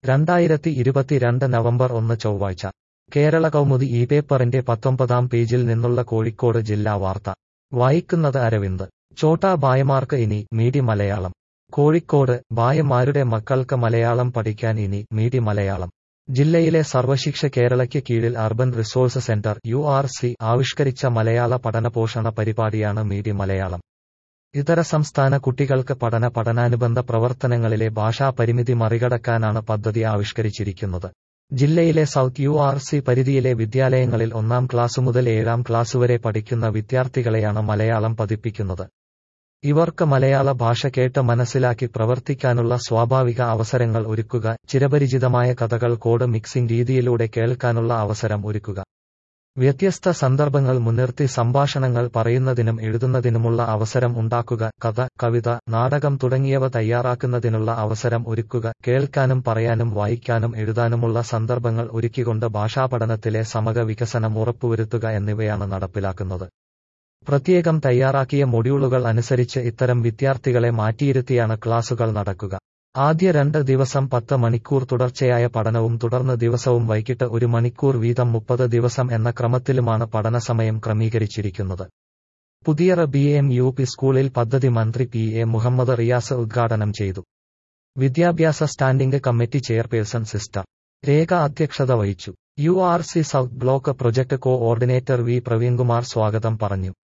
രണ്ടായിരത്തി ഇരുപത്തിരണ്ട് നവംബർ ഒന്ന് ചൊവ്വാഴ്ച കേരള കൗമുദി ഈ പേപ്പറിന്റെ പത്തൊമ്പതാം പേജിൽ നിന്നുള്ള കോഴിക്കോട് ജില്ലാ വാർത്ത വായിക്കുന്നത് അരവിന്ദ് ചോട്ടാ ബായമാർക്ക് ഇനി മീഡി മലയാളം കോഴിക്കോട് ബായമാരുടെ മക്കൾക്ക് മലയാളം പഠിക്കാൻ ഇനി മീഡി മലയാളം ജില്ലയിലെ സർവശിക്ഷ കേരളയ്ക്ക് കീഴിൽ urban resource centre U R C ആവിഷ്കരിച്ച മലയാള പഠനപോഷണ പരിപാടിയാണ് മീഡി മലയാളം ഇതര സംസ്ഥാന കുട്ടികൾക്ക് പഠന പഠനാനുബന്ധ പ്രവർത്തനങ്ങളിലെ ഭാഷാ പരിമിതി മറികടക്കാനാണ് പദ്ധതി ആവിഷ്കരിച്ചിരിക്കുന്നത് ജില്ലയിലെ സൗത്ത് യു ആർ സി പരിധിയിലെ വിദ്യാലയങ്ങളിൽ ഒന്നാം ക്ലാസ് മുതൽ ഏഴാം ക്ലാസ് വരെ പഠിക്കുന്ന വിദ്യാർത്ഥികളെയാണ് മലയാളം പതിപ്പിക്കുന്നത് ഇവർക്ക് മലയാള ഭാഷ കേട്ട് മനസ്സിലാക്കി പ്രവർത്തിക്കാനുള്ള സ്വാഭാവിക അവസരങ്ങൾ ഒരുക്കുക ചിരപരിചിതമായ കഥകൾ കോഡ് മിക്സിംഗ് രീതിയിലൂടെ കേൾക്കാനുള്ള അവസരം ഒരുക്കുക വ്യത്യസ്ത സന്ദർഭങ്ങൾ മുൻനിർത്തി സംഭാഷണങ്ങൾ പറയുന്നതിനും എഴുതുന്നതിനുമുള്ള അവസരം ഉണ്ടാക്കുക കഥ കവിത നാടകം തുടങ്ങിയവ തയ്യാറാക്കുന്നതിനുള്ള അവസരം ഒരുക്കുക കേൾക്കാനും പറയാനും വായിക്കാനും എഴുതാനുമുള്ള സന്ദർഭങ്ങൾ ഒരുക്കിക്കൊണ്ട് ഭാഷാപഠനത്തിലെ സമക വികസനം ഉറപ്പുവരുത്തുക എന്നിവയാണ് നടപ്പിലാക്കുന്നത് പ്രത്യേകം തയ്യാറാക്കിയ മൊഡ്യൂളുകൾ അനുസരിച്ച് ഇത്തരം വിദ്യാർത്ഥികളെ മാറ്റിയിരുത്തിയാണ് ക്ലാസുകൾ നടക്കുക ആദ്യ രണ്ട് ദിവസം പത്ത് മണിക്കൂർ തുടർച്ചയായ പഠനവും തുടർന്ന് ദിവസവും വൈകിട്ട് ഒരു മണിക്കൂർ വീതം മുപ്പത് ദിവസം എന്ന ക്രമത്തിലുമാണ് പഠനസമയം ക്രമീകരിച്ചിരിക്കുന്നത് Puthiyara B M U P സ്കൂളിൽ പദ്ധതി മന്ത്രി പി എ മുഹമ്മദ് റിയാസ് ഉദ്ഘാടനം ചെയ്തു വിദ്യാഭ്യാസ standing committee chairperson sister Rekha അധ്യക്ഷത വഹിച്ചു U R C south block project coordinator V Praveen Kumar സ്വാഗതം പറഞ്ഞു